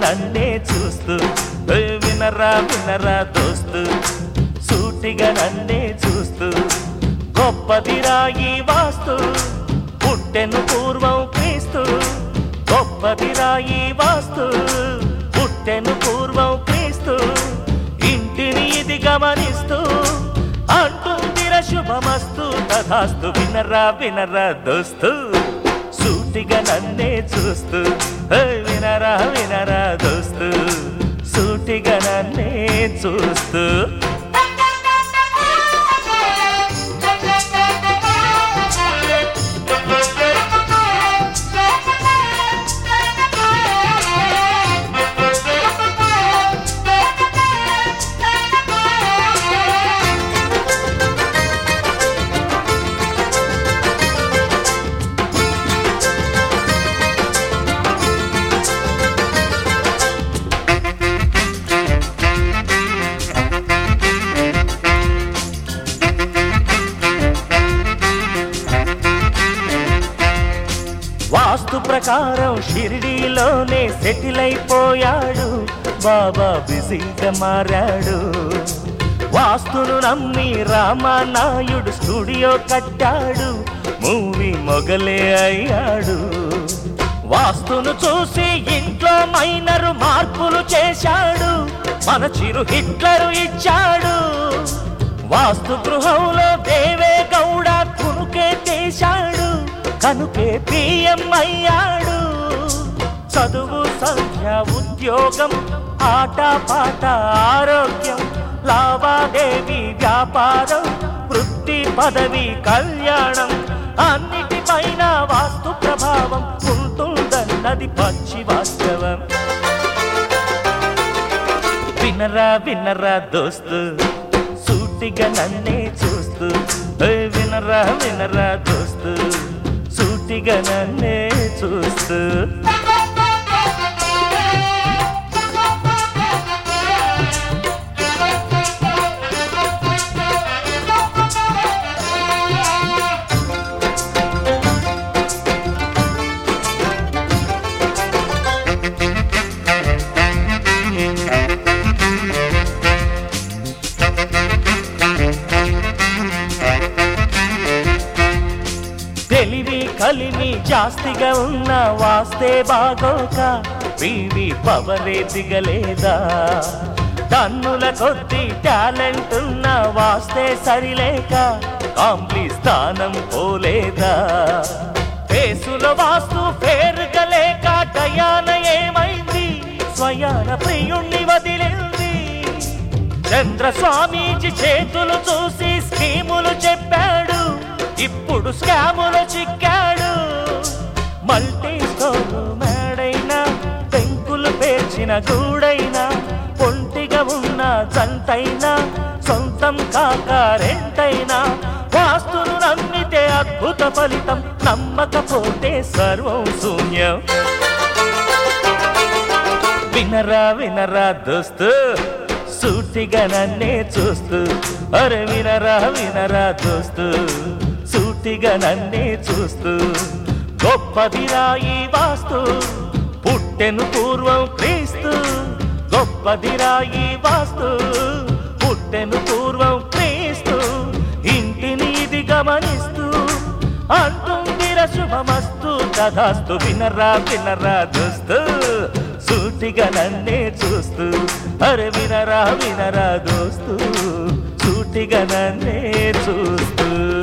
నన్నే చూస్తూ ఏ వినరా వినరా దోస్తు సూటిగా నన్నే చూస్తూ గొప్పదిరా ఈ వాస్తు పుట్టెను పూర్వం క్రీస్తు గొప్పదిరా ఈ వాస్తు పుట్టెను పూర్వం క్రీస్తు ఇంటిని ఇది గమనిస్తూ అంటుందిర శుభమస్తు తథాస్తు వినరా వినరా దోస్తు సూటిగా నన్నే చూస్తూ ఏ వినరా వినరా దోస్తు సూటిగా నన్నే చూస్తూ వాస్తు ప్రకారం షిరిడీలోనే సెటిల్ అయిపోయాడు బాబా బిజీగా మారాడు వాస్తును నమ్మి రామానాయుడు స్టూడియో కట్టాడు మూవీ మొగలే అయ్యాడు వాస్తును చూసి ఇంట్లో మైనరు మార్పులు చేశాడు మన చిరు హిట్లరు ఇచ్చాడు వాస్తు గృహంలో దేవే గౌడ కునుకే చేశాడు కనుకే పిఎం అయ్యాడు చదువు సంఖ్య ఉద్యోగం ఆట పాట ఆరోగ్యం లావాదేవీ వ్యాపారం వృత్తి పదవి కళ్యాణం అన్నిటిపైన వాస్తు ప్రభావం ఉంటుందన్నది పచ్చి వాస్తవం వినరా వినరా దోస్తు సూటిగా నన్నే చూస్తూ ఏ వినరా వినరా దోస్తు సూటిగా నన్నే చూస్తూ తెలివి కలిమి జాస్తిగా ఉన్న వాస్తే బాగోక వివి పవరే దిగలేదా టన్నుల కొద్ది టాలెంట్ ఉన్న వాస్తే సరిలేక కాంప్లీ స్థానం పోలేదా ఫేసులో వాస్తు పేరుగా లేక డయాన ఏమైంది స్వయాన ప్రియుణ్ణి వదిలింది చంద్రస్వామీజీ చేతులు చూసి స్కీములు చెప్పాడు ఇప్పుడు స్కాములు చిక్కాడు మల్టీ స్టోర్ మేడైనా పెంకులు పేర్చిన గూడైనా ఒంటిగా ఉన్న జంటైనా సొంతం కాక రెంటైనా వాస్తును నమ్మితే అద్భుత ఫలితం నమ్మకపోతే సర్వం శూన్యం వినరా వినరా దోస్తు సూటిగా నన్నే చూస్తూ అరే వినరా వినరా దోస్తు సూటిగా నన్నే చూస్తూ గొప్పదిరా ఈ వాస్తు పుట్టెను పూర్వం క్రీస్తు గొప్పదిరా ఈ వాస్తు పుట్టెను పూర్వం క్రీస్తు ఇంటిని ఇది గమనిస్తూ అంటుందిర శుభమస్తు తథాస్తు వినరా వినరా దోస్తు సూటిగా నన్నే చూస్తూ అరే వినరా వినరా దోస్తు సూటిగా నన్నే చూస్తూ